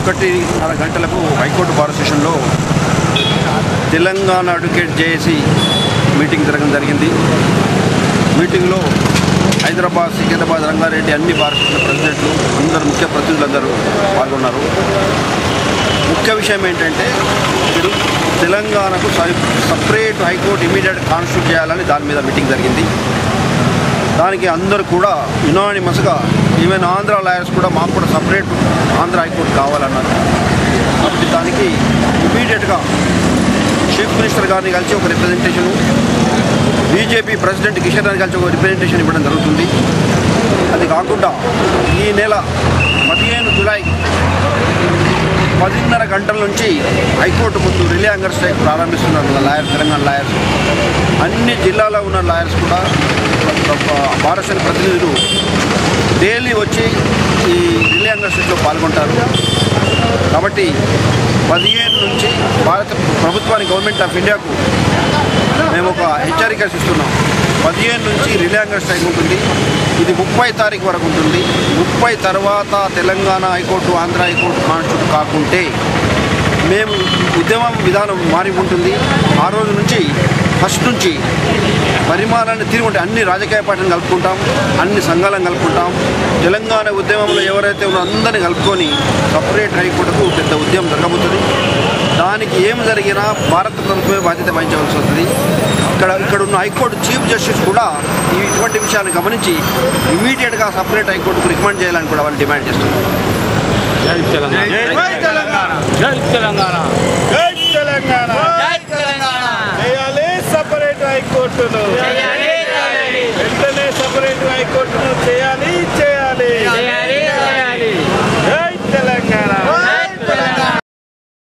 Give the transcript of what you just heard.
ఒకటిన్నర గంటలకు high court bar స్టేషన్లో తెలంగాణ అడ్వకేట్ జేఏసీ మీటింగ్ జరగడం జరిగింది మీటింగ్లో హైదరాబాద్ సికింద్రాబాద్ రంగారెడ్డి అన్ని బార్ స్టేషన్ ప్రెసిడెంట్లు అందరు ముఖ్య ప్రతినిధులందరూ పాల్గొన్నారు ముఖ్య విషయం ఏంటంటే మీరు తెలంగాణకు సపరేట్ హైకోర్టు ఇమీడియట్ కాన్స్టిట్యూట్ చేయాలని దాని మీద మీటింగ్ జరిగింది దానికి అందరూ కూడా యునానిమస్గా ఈవెన్ ఆంధ్ర లాయర్స్ కూడా మాకు కూడా సపరేట్ ఆంధ్ర హైకోర్టు కావాలన్నారు కాబట్టి దానికి ఇమీడియట్గా చీఫ్ మినిస్టర్ గారిని కలిసి ఒక రిప్రజెంటేషను బీజేపీ ప్రెసిడెంట్ కిషన్ గారిని కలిసి ఒక రిప్రజెంటేషన్ ఇవ్వడం జరుగుతుంది అది కాకుండా ఈ నెల పదిహేను జులై పదిన్నర గంటల నుంచి హైకోర్టు ముందు రిలే హంగర్ స్ట్రైక్ ప్రారంభిస్తున్నారు లాయర్ తెలంగాణ లాయర్స్ అన్ని జిల్లాలో ఉన్న లాయర్స్ కూడా భారత ప్రతినిధులు డైలీ వచ్చి ఈ రిలే హంగర్ స్ట్రైక్లో పాల్గొంటారు కాబట్టి పదిహేను నుంచి భారత ప్రభుత్వానికి గవర్నమెంట్ ఆఫ్ ఇండియాకు మేము ఒక హెచ్చరిక ఇస్తున్నాం పదిహేను నుంచి రిలే హంగర్ స్ట్రైక్ ఉంటుంది ఇది ముప్పై తారీఖు వరకు ఉంటుంది ముప్పై తర్వాత Telangana high court Andhra high court constitute కాకుంటే మేము ఉద్యమం విధానం మారి ఉంటుంది ఆ రోజు నుంచి ఫస్ట్ నుంచి పరిమాణాన్ని తిరిగి ఉంటే అన్ని రాజకీయ పార్టీలను కలుపుకుంటాం అన్ని సంఘాలను కలుపుకుంటాం తెలంగాణ ఉద్యమంలో ఎవరైతే ఉన్నారో అందరినీ కలుపుకొని సపరేట్ హైకోర్టుకు పెద్ద ఉద్యమం జరగబోతుంది దానికి ఏం జరిగినా భారత ప్రభుత్వమే బాధ్యత వహించవలసి వస్తుంది ఇక్కడ ఇక్కడ ఉన్న హైకోర్టు చీఫ్ జస్టిస్ కూడా ఈ ఇటువంటి విషయాన్ని గమనించి ఇమీడియట్గా సపరేట్ హైకోర్టుకు రికమెండ్ చేయాలని కూడా వాళ్ళు డిమాండ్ చేస్తున్నారు జై తెలంగాణ జై తెలంగాణ జై తెలంగాణ జై తెలంగాణ జై తెలంగాణ చేయాలి సపరేట్ హైకోర్టును చేయాలి, చేయాలి. వెంటనే సపరేట్ హైకోర్టును చేయాలి